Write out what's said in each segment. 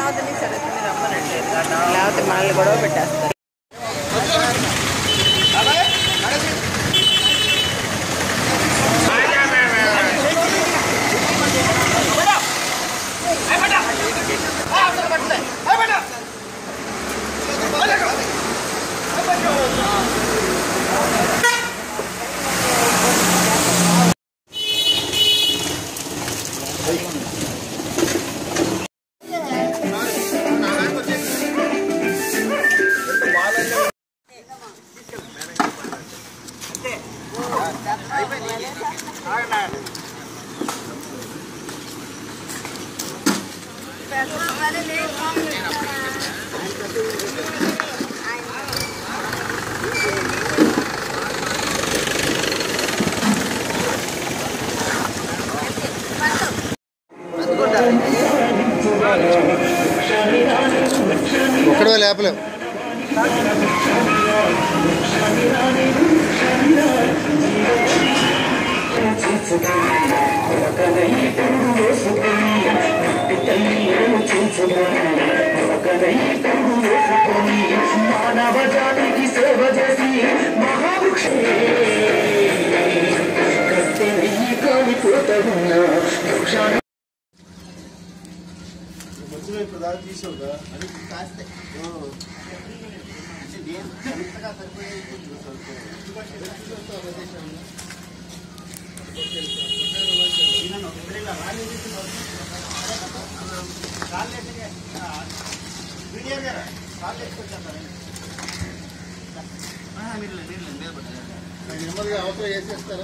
పద్మావతిని సరస్వతిని రమ్మనట్లేదు కదా లేకపోతే మనల్ని గొడవ పెట్టేస్తారు ఒక్కడే లేపలేవు మానవజాతికి సేవ చేసి మహావృక్ష కాలిపోతున్న వృక్షాన్ని నెమ్మదిగా అవసరం వేసేస్తారా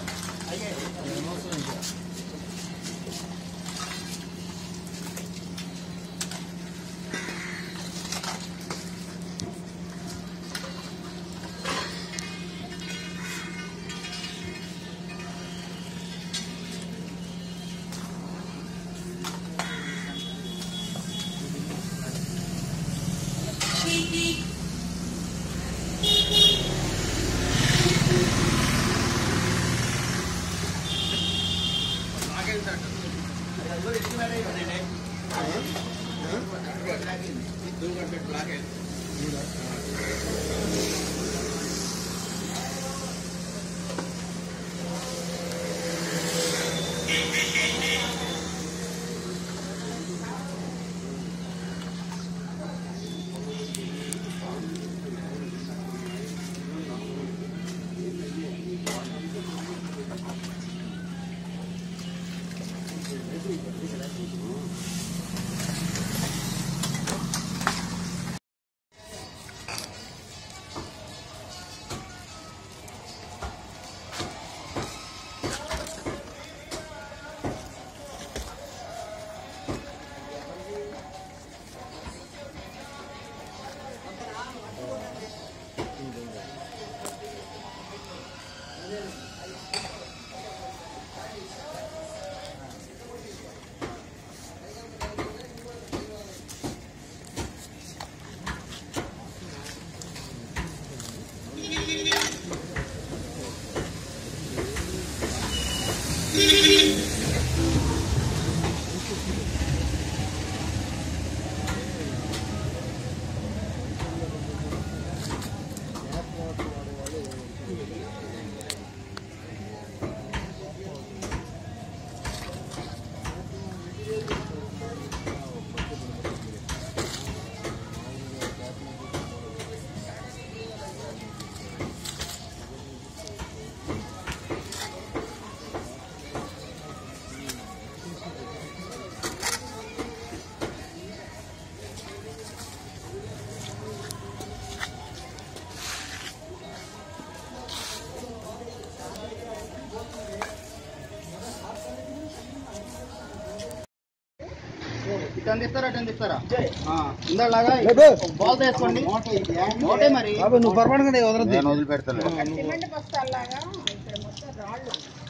ఇటు అందిస్తారా అటు అందిస్తారా ఇందాలాగా బాల్ వేసుకోండి మోటే మరి నువ్వు పర్వాలేదు వదలద్దు నేను వదిలిపెడతాను సిమెంట్ బస్తాల్లాగా ఇక్కడ మొత్తం రాళ్ళు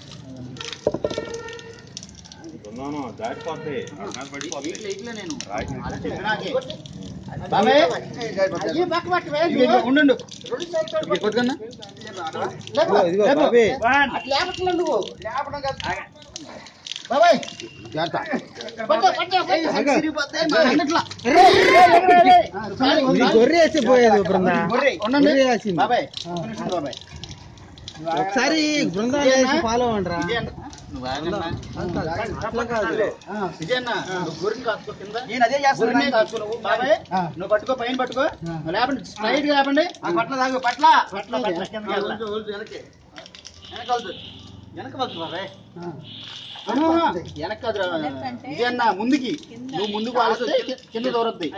ఇట్లా ఇట్లా నేను అలా చెప్పినాకే. బాబాయ్, అయ్యి పక్క పట్టు వే, ఇదిగో ఉండు ఇక్కడ కొట్టుకన్నా లేపు, ఇదిగో లేపు. బాబీ. అట్లా లేపట్లే నువ్వు లేపడం కాదు బాబాయ్ పట్టు, పట్టు, పట్టు. సిరిగిపోతే మా అన్నట్లా. ఆ, సారీ, ఇది గొర్రె వేసి పోయేది బృంద గొర్రె, ఉండండి. గొర్రె వేసింది. బాబాయ్ ఒక్క నిమిషం బాబాయ్ ఒకసారి బృందాలు వేసి ఫాలో అవ్వండిరా విజయన్న, నువ్వు ఆగన్నా. అట్లా కాదు ఆ, విజయన్న, నువ్వు గొర్రెని కాసుకో కింద. గొర్రెనే కాసుకో నువ్వు. బాబాయ్ నువ్వు పట్టుకో పైన పట్టుకో లేపండి స్ట్రైట్ గా లేపండి పట్ల తాగు పట్ల పట్ల పట్ల కిందకి వెళ్తా. వెనక్కి వెనక వద్దు. వెనక వద్దు బాబాయ్ ఆహా, వెనక కాదురా. విజయన్న ముందుకి నువ్వు ముందుకు వాలిస్తే కి- కింద దూరద్ది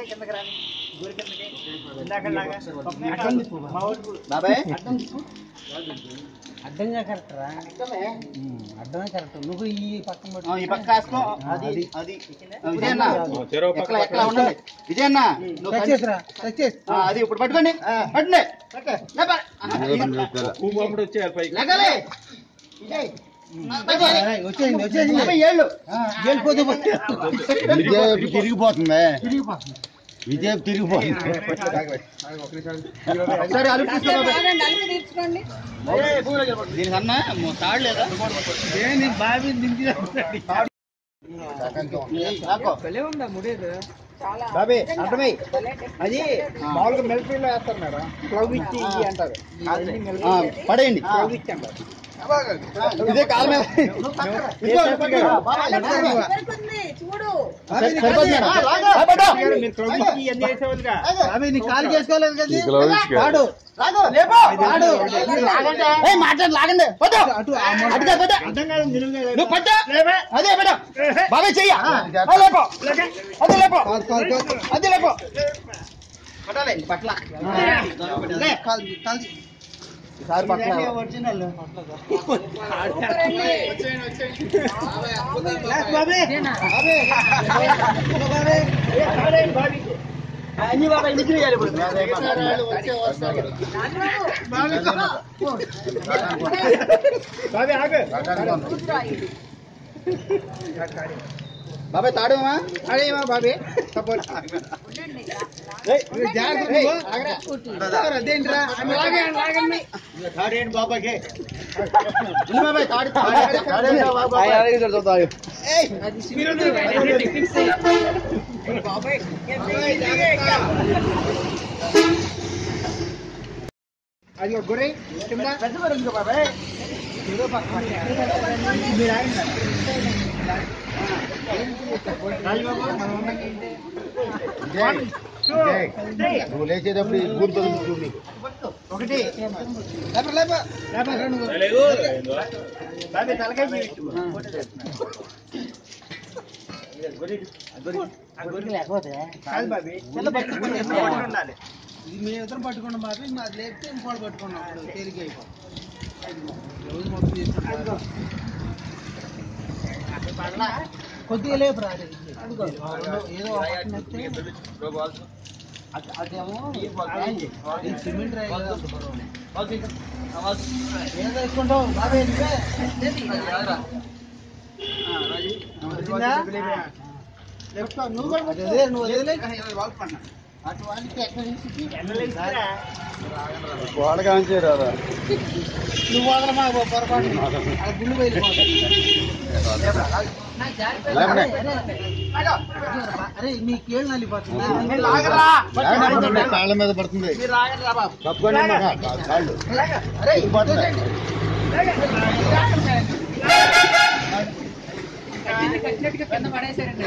బాబాయ్ అడ్డంగా కరెక్ట్ రా అడ్డమే కరెక్ట్ నువ్వు ఈ పక్కన పట్టు. ఆ, ఈ పక్క కాసుకో అది అది ఆ, విజయన్న ఎక్కడ ఎక్కడ ఉండండి విజయన్న నువ్వు టచ్ కన్- చేసిరా టచ్ చేసి ఆ, అది ఇప్పుడు పట్టుకోండి పట్టుకోండి లేప. ఆహా, లెగాలి. విజయ్. పట్టుకోండి. అరే, వచ్చేసింది వచ్చేసింది బాబాయ్, ఏళ్ళు వెళ్ళిపోతే విజయ్ తిరిగిపోతుంది తిరిగిపోతుంది విజయ్ తిరిగిపోతుంది ఒకసారి అలుపు తీసుకో బాబాయ్. బాగా నలుగు తీర్చుకోండి దీనికన్నా మొ- తాడు లేదా బావి దింపి ఏయ్, రాకో. ఉందా ముడేది చాలా బాబే అర్థమై భలే టెస్ట్ అది మామూలుగా మిలిటరీలో వేస్తారు మేడం క్లౌడ్ ఇచ్చి ఇయ్యి అంటారు ఆ, పడేయండి క్లౌడ్ ఇచ్చి అంటారు ఇదే కాలు మీద ఇదిగో, పట్టుకో. బాబాయ్, పట్టుకో. దొరుకుతుంది చూడు సరి- సరిపోతుంది మేడం. ఆ, పట్టు. మీరు క్లౌడ్ ఇచ్చి ఇవన్నీ వేసేవాళ్ళుగా బాబే నీ కాలు చేసుకోలేదు కదా రాడు. రాగు, లేపు. రాడు. ఏయ్, మాట్లాడి లాగండి పట్టు. అటు ఆ మొ- అటుగా పట్టు. అర్థం కాదు నిలువుగా నువ్వు పట్టు. అదే పట్టు. బాబాయ్ చెయ్య అది లేపు. అది లేపు. కాదు, కాదు, కాదు. అది లేపు. పట్టాలి పట్ల లే. కాలు కాలు ఈసారి పట్ల ఒరిజినల్ బాబే అన్ని బాబాయ్ మిగిలి చేయాలి ఇప్పుడు బాబే ఆగు బాబాయ్ తాడేమా అదేమా బాబే సపోర్ట్ జాగ్రత్త నువ్వు. అదేంట్రా లాగండి బాబాయ్ తాడి తాడి బాబాయ్ అది ఒక గొర్రె కింద పెద్ద మరింది బాబాయ్ ఏదో పక్కన మీరు ఆగండి మనం ఉన్నాం ఏంటి? నువ్వు లేచేటప్పుడు ఈ గూడు తొలగి చూడు నీకు. ఒకటి లేప లేప లేప రా నువ్వు బాబాయ్ తలకాయ చేయొచ్చు. కాదు బాబీ చిన్న పట్టుకుని ఉండాలి ఇది మేము ఇద్దరం పట్టుకున్నాం బాబీ మాది లేపితే ఇంకోటి పట్టుకున్నాం అప్పుడు తేలిక అయిపోతుంది రోజు మొత్తం చేస్తున్నాం కొద్దిగా లేపు రా అది. అదిగో, ఆ రెండు ఏదో ఒక పక్కన వస్తే అది- అదేమో ఇది సిమెంట్ రాయి కదా అంత బరువు. ఏం తీసుకుంటావు బాబే నువ్వే వచ్చిందా? లేపుకో, నువ్వు కూడా అదే, అదే, నువ్వు వదిలే అటు వాళ్ళకి ఎక్కడ తీసి గోడగా ఉంచారు కదా. నువ్వు వదలమా పొరపాటు అది గుళ్ళు వెళ్ళిపోతుంది లేపనే. అరే నీ కేళ్ళు నలిపోతుంది లేకపోతే కాళ్ళ మీద పడుతుంది తప్పకుండా అమ్మా, కా- కాళ్ళు పడుతున్నాయి. కింద పడేసారండి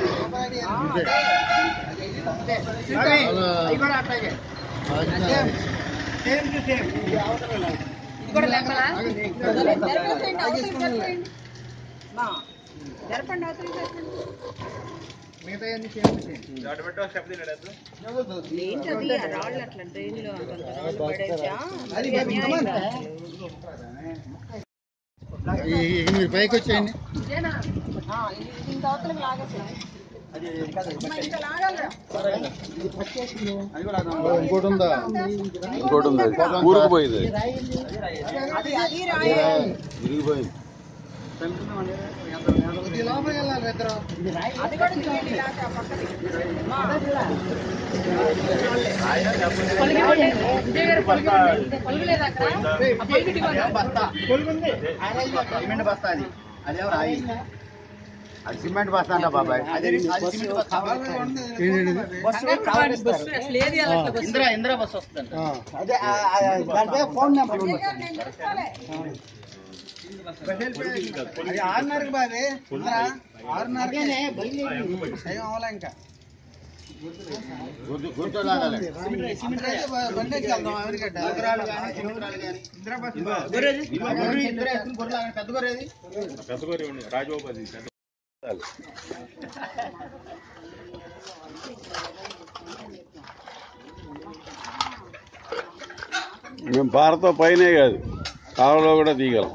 ఇది కూడా లేపరా జరపండి అవతలికి జరపండి మా, జరపండి అవతలికి జరపండి మిగతా అన్ని చేయండి ఏంటది ఆ రాళ్ళు అట్లా డ్రైన్లో అంతంత రాళ్ళు పడేసా అది అది అన్యాయం రా. ఈ- ఈ- మీరు పైకి వచ్చేయండి ఇదేనా? ఆ, ఇది ఇది ఇంకా అవతలికి లాగేసాను అమ్మా, ఇంకా లాగాలిరా ఇంకోటి ఉందా ఇంకోటి ఉంది ఊరుకుపోయింది అది అది రాయే విరిగిపోయింది కొద్ది లోపలికి వెళ్ళాలి ఇద్దరు అది కూడా తీయండి లాగా ఆ పక్కది అమ్మా. పొలగలేదు అక్కడ ఆ పొలగటి వాళ్ళు. బస్తా సిమెంట్ బస్తా అది అదేమో రాయి అది సిమెంట్ బస్తా అంట బాబాయ్ అదే అది సిమెంట్ బస్తా. బస్సు అసలు ఏది వెళ్ళట్లేదు బస్సు. ఇందిరా ఇందిరా బస్సు వస్తుందండి అదే ఆ, ఆ, దాని మీద ఫోన్ నెంబర్ ఉంది నేను చూసుకోలే. అది ఆరున్నరకి బాబే ఇందిరా, ఆరున్నరకి ఏం అవ్వలే ఇంకా గుర్తు గుర్తు లాగాలి అందుకైతే బ- బండి ఎక్కి వెళ్దాం అమెరికట్ట గొర్రెలు కానీ చిన్నగొర్రెలు కానీ గొర్రెది గొర్రె ఇందిరా ఎత్తుకుని గొర్రెలు లాగానే పెద్ద గొర్రెది మేము పారతో పైనే కాదు కాలువలో కూడా తీయగలం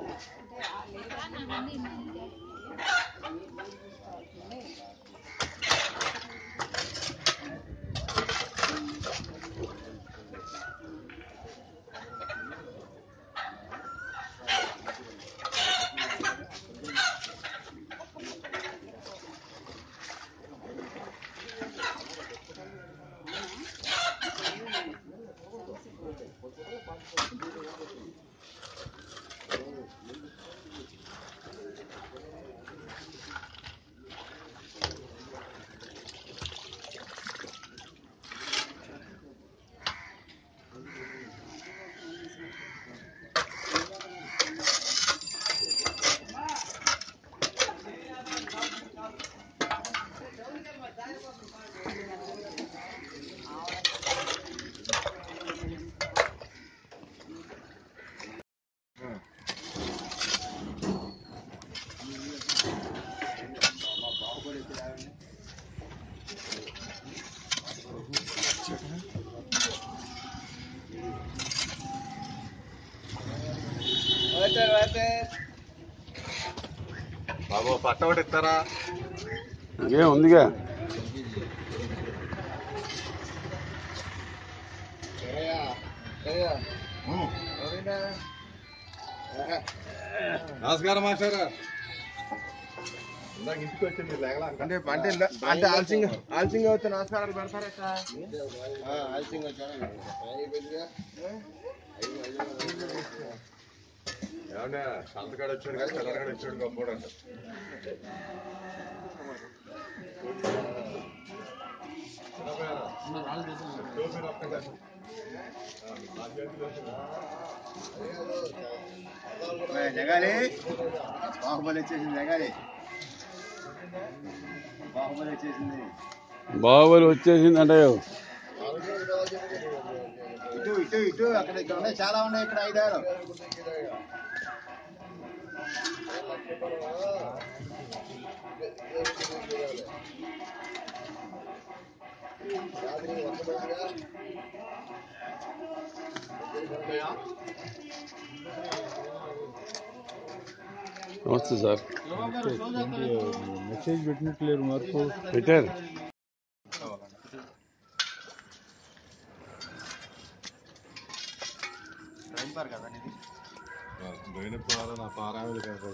బాబు పట్ట ఒకటి ఇస్తారా ఇంకేం ఉందిగా నమస్కారం మాస్టర్ ఇందాక ఇంటికి వచ్చింది లేగలా అంటే అంటే అంటే ఆల్సింగ్ ఆల్సింగ్ అవుతే నమస్కారాలు పెడతారట ఆల్సింగ్ వచ్చాను ఏమన్నా సంతకాడ వచ్చాడు కదా తెల్లగాడ వచ్చాడు గొప్పడు అంట జగాలి బాహుబలి వచ్చేసింది జగాలి బాహుబలి వచ్చేసింది బాహుబలి వచ్చేసిందంటే ఇటు ఇటు ఇటు అక్కడ ఇక్కడ ఉన్నాయి చాలా ఉన్నాయి ఇక్కడ ఐదారు నమస్తే సార్ మెసేజ్ పెట్టినట్లేరు మార్పు పెట్టారు టైం పార్ కదా ఇది పోయినప్పుడు నా పారామిది కదా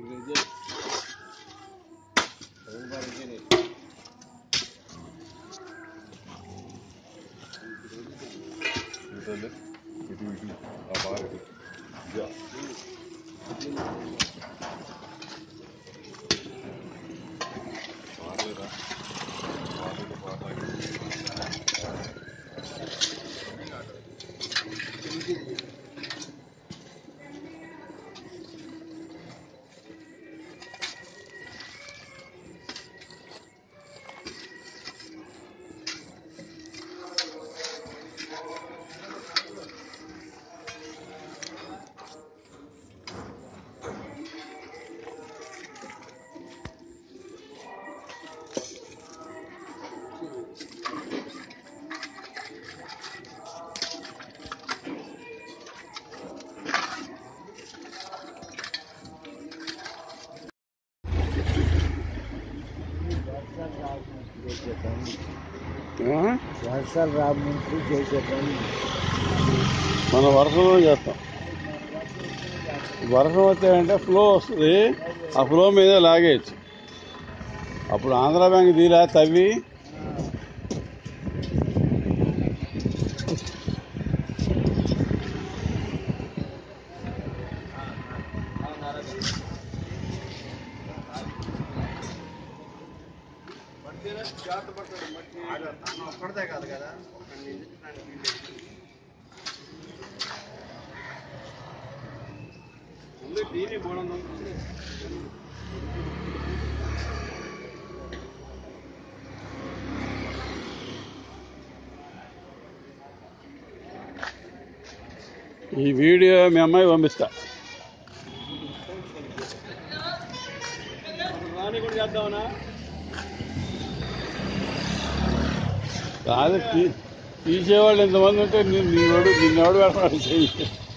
ఇటు ఇటు ఇటు ఆ బాగా ఇటు ఇదా. బాగాలేదా? బాగాలేదు, బాగాలేదు. ఆ? వర్షాలు రాముందు చేసే పని మన వర్షంలో చేస్తాం వర్షం వచ్చాయంటే ఫ్లో వస్తుంది ఆ ఫ్లో మీద లాగేయచ్చు అప్పుడు ఆంధ్ర బ్యాంక్ తీరా తవ్వి తను ఒక్కడితే కాదు కదా ఈ వీడియో మీ అమ్మాయి పంపిస్తా కాదు తీ- తీసేవాళ్ళు ఎంతమంది ఉంటే నిన్ను నిన్నోడు నిన్నోడు పెడతాడు చెయ్యి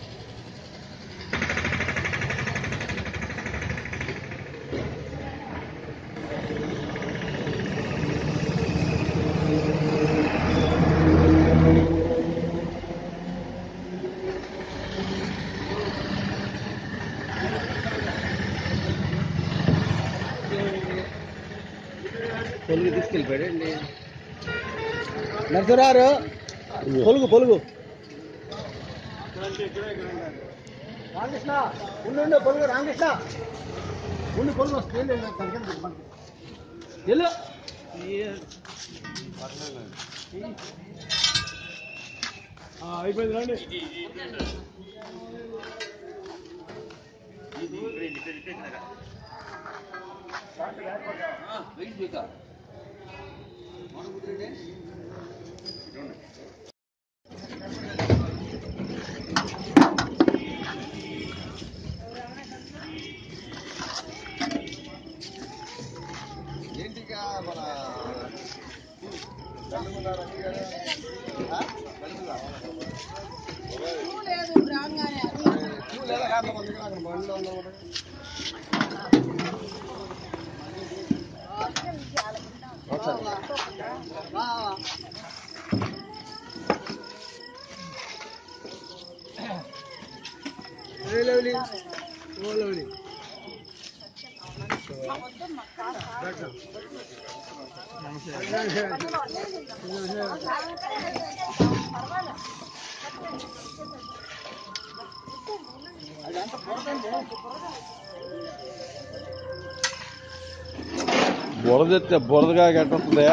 పొలుగు తీసుకెళ్ళిపోయాడండి నరసరారు పొలుగు పొలుగు రామకృష్ణ ఉండు ఉండు పొలుగు రామకృష్ణ ఉండు పొలుగు వస్తుంది వెళ్ళు అయిపోయింది రండి ఏంటిగా మన క్యూ లేదు రాగానే అది బండిలో ఉన్నాం బురద ఎత్తే బురదగా గట్టుంటుందా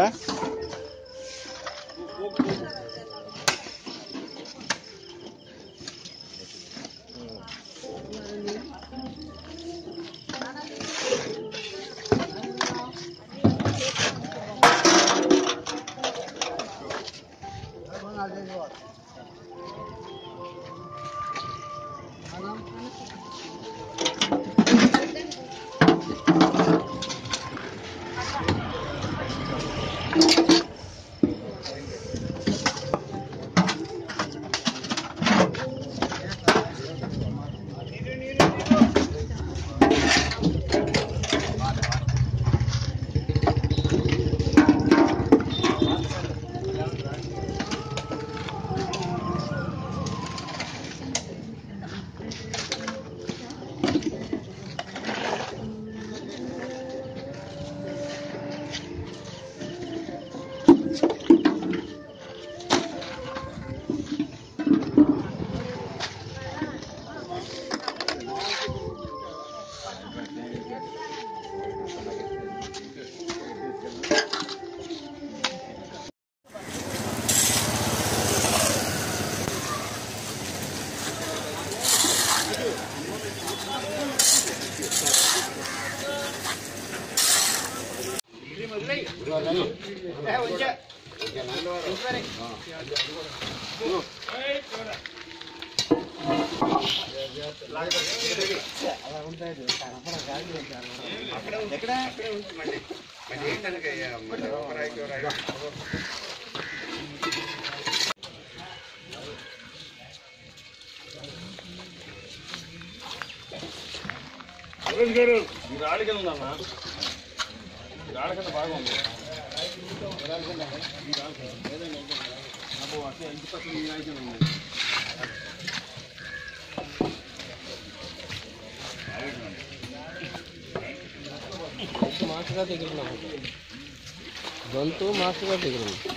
మాస్టర్ గారి దగ్గర ఉన్నాము గొంతు మాస్టర్ గారి దగ్గర ఉంది